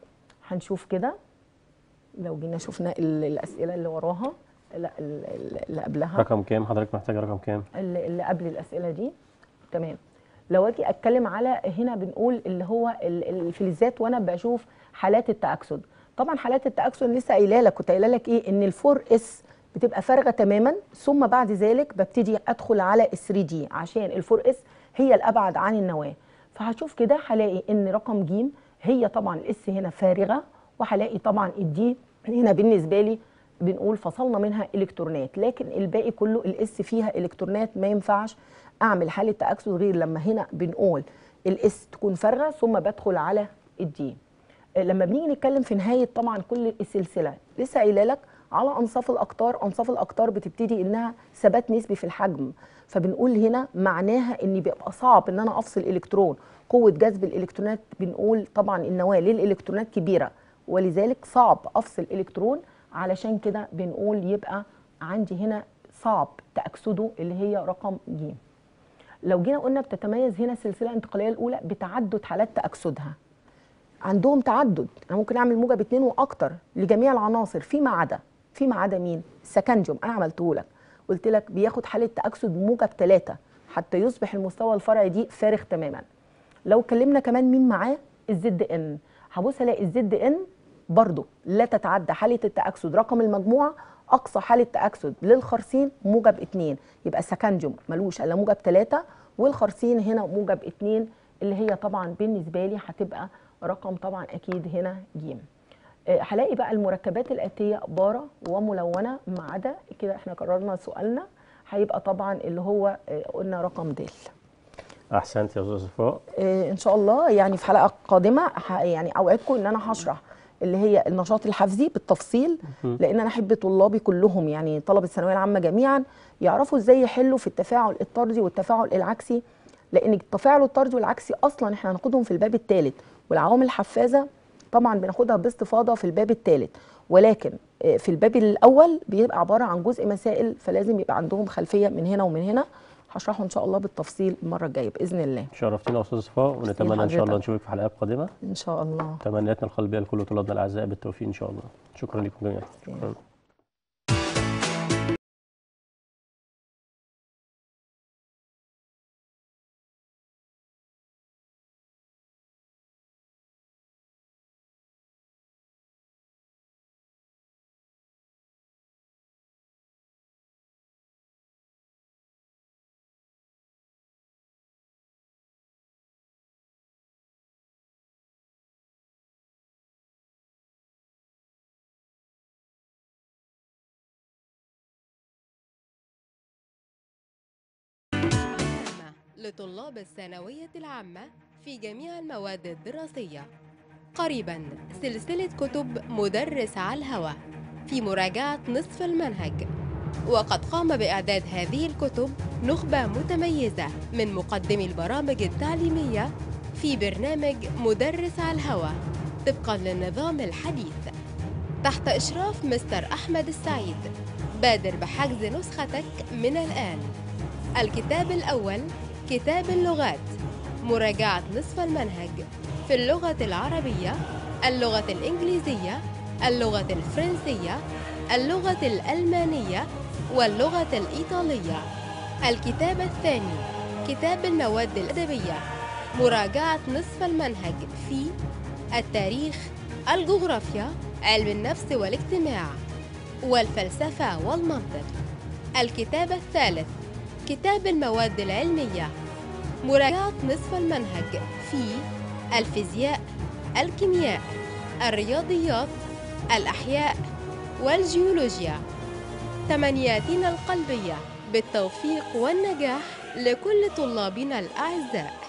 هنشوف كده لو جينا شفنا ال- الاسئله اللي وراها لا ال- ال- اللي قبلها رقم كام حضرتك محتاجه رقم كام اللي اللي قبل الاسئله دي تمام لو اجي اتكلم على هنا بنقول اللي هو ال- الفلزات وانا بشوف حالات التاكسد طبعا حالات التاكسد لسه قايله لك كنت قايله لك ايه ان الفور اس بتبقى فارغه تماما ثم بعد ذلك ببتدي ادخل على ال 3 دي عشان الفور اس هي الابعد عن النواه فهشوف كده هلاقي ان رقم ج هي طبعا الاس هنا فارغه وهلاقي طبعا الدي هنا بالنسبه لي بنقول فصلنا منها الكترونات لكن الباقي كله الاس فيها الكترونات ما ينفعش اعمل حاله تاكسد غير لما هنا بنقول الاس تكون فارغه ثم بدخل على الدي لما بنيجي نتكلم في نهايه طبعا كل السلسله لسه قايله لك على انصاف الاقطار انصاف الاقطار بتبتدي انها ثبات نسبي في الحجم فبنقول هنا معناها ان بيبقى صعب ان انا افصل الكترون قوه جذب الالكترونات بنقول طبعا النواه للالكترونات كبيره ولذلك صعب افصل الكترون علشان كده بنقول يبقى عندي هنا صعب تاكسده اللي هي رقم ج لو جينا قلنا بتتميز هنا السلسله الانتقاليه الاولى بتعدد حالات تاكسدها عندهم تعدد انا ممكن اعمل موجب اتنين واكتر لجميع العناصر فيما عدا فيما عدا مين السكنجوم انا عملته لك قلت لك بياخد حاله تاكسد موجب ثلاثة حتى يصبح المستوى الفرعي دي فارغ تماما لو اتكلمنا كمان مين معاه الزد ان هبص الاقي الزد ان برضه لا تتعدى حاله التاكسد رقم المجموعه اقصى حاله تاكسد للخرسين موجب اتنين يبقى سكنجوم ملوش الا موجب ثلاثة والخرسين هنا موجب اتنين اللي هي طبعا بالنسبه لي هتبقى رقم طبعا اكيد هنا ج آه، هلاقي بقى المركبات الاتيه بارة وملونه ما عدا كده احنا قررنا سؤالنا هيبقى طبعا اللي هو آه، قلنا رقم د احسنت يا استاذ صفاء آه، ان شاء الله يعني في حلقه قادمه ه- يعني اوعدكم ان انا هشرح اللي هي النشاط الحفظي بالتفصيل مهم. لان انا احب طلابي كلهم يعني طلبه الثانويه العامه جميعا يعرفوا ازاي يحلوا في التفاعل الطردي والتفاعل العكسي لان التفاعل الطردي والعكسي اصلا احنا هناخدهم في الباب الثالث والعوامل الحفازه طبعا بناخدها باستفاضه في الباب الثالث ولكن آه، في الباب الاول بيبقى عباره عن جزء مسائل فلازم يبقى عندهم خلفيه من هنا ومن هنا هشرحه ان شاء الله بالتفصيل المره الجايه باذن الله شرفتينا يا استاذ صفاء ونتمنى ان شاء الله حضرتك. نشوفك في حلقات قادمه ان شاء الله تمنياتنا القلبيه لكل طلابنا الاعزاء بالتوفيق ان شاء الله شكرا لكم جميعا شكرا عامة لطلاب الثانوية العامة في جميع المواد الدراسية قريبا سلسلة كتب مدرس على الهوى في مراجعة نصف المنهج وقد قام بإعداد هذه الكتب نخبة متميزة من مقدمي البرامج التعليمية في برنامج مدرس على الهوى طبقا للنظام الحديث تحت إشراف مستر أحمد السعيد بادر بحجز نسختك من الآن الكتاب الأول كتاب اللغات مراجعة نصف المنهج في اللغة العربية اللغة الإنجليزية اللغة الفرنسية اللغة الألمانية واللغة الإيطالية الكتاب الثاني كتاب المواد الأدبية مراجعة نصف المنهج في التاريخ الجغرافيا علم النفس والاجتماع والفلسفة والمنطق الكتاب الثالث كتاب المواد العلمية مراجعة نصف المنهج في الفيزياء الكيمياء الرياضيات الأحياء والجيولوجيا تمنياتنا القلبية بالتوفيق والنجاح لكل طلابنا الأعزاء